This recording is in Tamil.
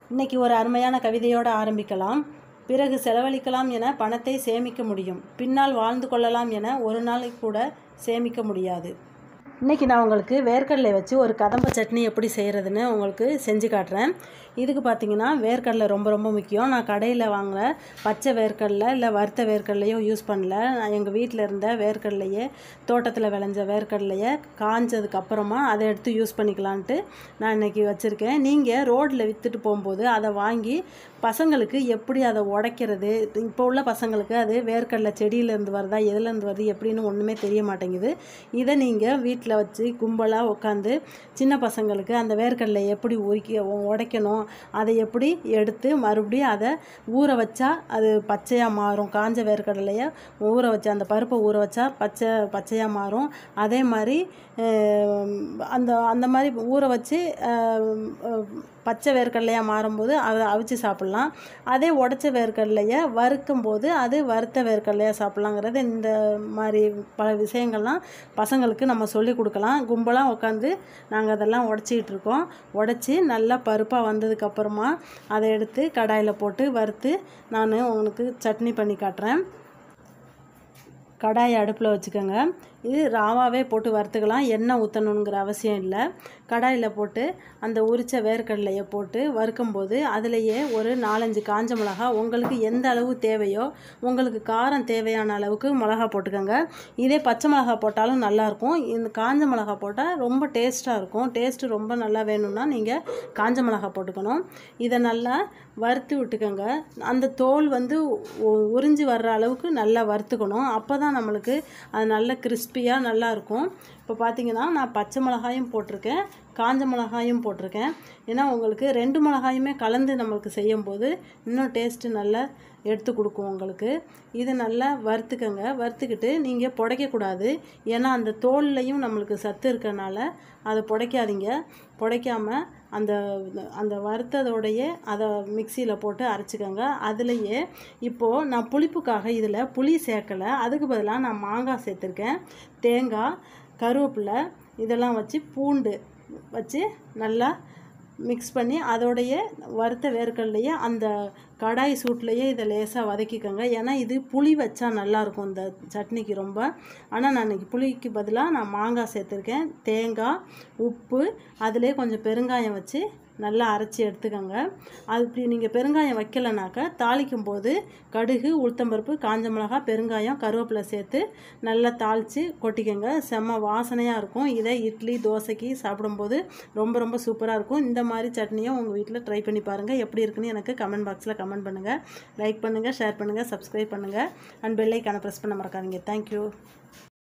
இன்னைக்கு ஒரு அருமையான கவிதையோடு ஆரம்பிக்கலாம் பிறகு செலவழிக்கலாம் என பணத்தை சேமிக்க முடியும் பின்னால் வாழ்ந்து கொள்ளலாம் என ஒரு நாளை கூட சேமிக்க முடியாது இன்றைக்கி நான் உங்களுக்கு வேர்க்கடலை வச்சு ஒரு கதம்ப சட்னி எப்படி செய்கிறதுன்னு உங்களுக்கு செஞ்சு காட்டுறேன் இதுக்கு பார்த்தீங்கன்னா வேர்க்கடலை ரொம்ப ரொம்ப முக்கியம் நான் கடையில் வாங்குற பச்சை வேர்க்கடலை இல்லை வறுத்த வேர்க்கடலையும் யூஸ் பண்ணல நான் எங்கள் வீட்டில் இருந்த வேர்க்கடலையே தோட்டத்தில் விளைஞ்ச வேர்க்கடலையை காஞ்சதுக்கு அப்புறமா அதை எடுத்து யூஸ் பண்ணிக்கலான்ட்டு நான் இன்றைக்கி வச்சுருக்கேன் நீங்கள் ரோட்டில் விற்றுட்டு போகும்போது அதை வாங்கி பசங்களுக்கு எப்படி அதை உடைக்கிறது இப்போ உள்ள பசங்களுக்கு அது வேர்க்கடலை செடியிலேருந்து வருதா எதுலேருந்து வருது எப்படின்னு ஒன்றுமே தெரிய மாட்டேங்குது இதை நீங்கள் வீட்டில் வச்சு கும்பலாக உட்காந்து சின்ன பசங்களுக்கு அந்த வேர்க்கடலை எப்படி உரிக்க உடைக்கணும் அதை எப்படி எடுத்து மறுபடியும் அதை ஊற வச்சா அது பச்சையாக மாறும் காஞ்ச வேர்க்கடலையை ஊற வச்சா அந்த பருப்பை ஊற வச்சா பச்சை பச்சையாக மாறும் அதே மாதிரி அஹ், அந்த அந்த மாதிரி ஊற வச்சு அஹ், அஹ், பச்சை வேர்க்கடலையாக மாறும்போது அதை அவிச்சு சாப்பிட்லாம் அதே உடச்ச வேர்க்கடலையை வறுக்கும் போது அது வறுத்த வேர்க்கடலையாக சாப்பிட்லாங்கிறது இந்த மாதிரி பல விஷயங்கள்லாம் பசங்களுக்கு நம்ம சொல்லி கொடுக்கலாம் கும்பலாக உட்காந்து நாங்கள் அதெல்லாம் உடச்சிக்கிட்டு இருக்கோம் உடச்சி நல்லா பருப்பாக வந்ததுக்கப்புறமா அதை எடுத்து கடாயில் போட்டு வறுத்து நான் உங்களுக்கு சட்னி பண்ணி காட்டுறேன் கடாயை அடுப்பில் வச்சுக்கோங்க இது ராவாவே போட்டு வறுத்துக்கலாம் எண்ணெய் ஊற்றணுங்கிற அவசியம் இல்லை கடாயில் போட்டு அந்த உரித்த வேர்க்கடலையை போட்டு வறுக்கும்போது அதுலேயே ஒரு நாலஞ்சு காஞ்ச மிளகா உங்களுக்கு எந்த அளவு தேவையோ உங்களுக்கு காரம் தேவையான அளவுக்கு மிளகா போட்டுக்கோங்க இதே பச்சை மிளகா போட்டாலும் நல்லாயிருக்கும் இந்த காஞ்ச மிளகா போட்டால் ரொம்ப டேஸ்ட்டாக இருக்கும் டேஸ்ட்டு ரொம்ப நல்லா வேணும்னா நீங்கள் காஞ்ச மிளகா போட்டுக்கணும் இதை நல்லா வறுத்து விட்டுக்கோங்க அந்த தோல் வந்து உ- உறிஞ்சி வர்ற அளவுக்கு நல்லா வறுத்துக்கணும் அப்போ தான் நம்மளுக்கு அது நல்ல கிறிஸ்பியாக நல்லா இருக்கும் இப்போ பார்த்தீங்கன்னா நான் பச்சை மிளகாயும் போட்டிருக்கேன் காஞ்ச மிளகாயும் போட்டிருக்கேன் ஏன்னா உங்களுக்கு ரெண்டு மிளகாயுமே கலந்து நம்மளுக்கு செய்யும்போது இன்னும் டேஸ்ட்டு நல்லா எடுத்து கொடுக்கும் உங்களுக்கு இது நல்லா வறுத்துக்கங்க வறுத்துக்கிட்டு நீங்கள் புடைக்கக்கூடாது ஏன்னா அந்த தோல்லையும் நம்மளுக்கு சத்து இருக்கறனால அதை புடைக்காதீங்க புடைக்காம அந்த அந்த வறுத்ததோடையே அதை மிக்சியில் போட்டு அரைச்சிக்கோங்க அதுலேயே இப்போது நான் புளிப்புக்காக இதில் புளி சேர்க்கலை அதுக்கு பதிலாக நான் மாங்காய் சேர்த்துருக்கேன் தேங்காய் கருவேப்பிலை இதெல்லாம் வச்சு பூண்டு வச்சு நல்லா மிக்ஸ் பண்ணி அதோடைய வறுத்த வேர்க்கடலையே அந்த கடாய் சூட்லேயே இதை லேசாக வதக்கிக்கோங்க ஏன்னா இது புளி வச்சா நல்லாயிருக்கும் இந்த சட்னிக்கு ரொம்ப ஆனால் நான் இன்னைக்கு புளிக்கு பதிலாக நான் மாங்காய் சேர்த்துருக்கேன் தேங்காய் உப்பு அதிலே கொஞ்சம் பெருங்காயம் வச்சு நல்லா அரைச்சி எடுத்துக்கோங்க அது இப்படி நீங்கள் பெருங்காயம் வைக்கலைனாக்கா தாளிக்கும் போது கடுகு உளுத்தம்பருப்பு காஞ்ச மிளகாய் பெருங்காயம் கருவேப்பிலை சேர்த்து நல்லா தாளித்து கொட்டிக்கோங்க செம்ம வாசனையாக இருக்கும் இதை இட்லி தோசைக்கு சாப்பிடும்போது ரொம்ப ரொம்ப சூப்பராக இருக்கும் இந்த மாதிரி சட்னியும் உங்கள் வீட்டில் ட்ரை பண்ணி பாருங்கள் எப்படி இருக்குன்னு எனக்கு கமெண்ட் பாக்ஸில் கமெண்ட் பண்ணுங்கள் லைக் பண்ணுங்கள் ஷேர் பண்ணுங்கள் சப்ஸ்கிரைப் பண்ணுங்கள் அண்ட் பெல்லைக்கான ப்ரெஸ் பண்ண மறக்காதீங்க தேங்க்யூ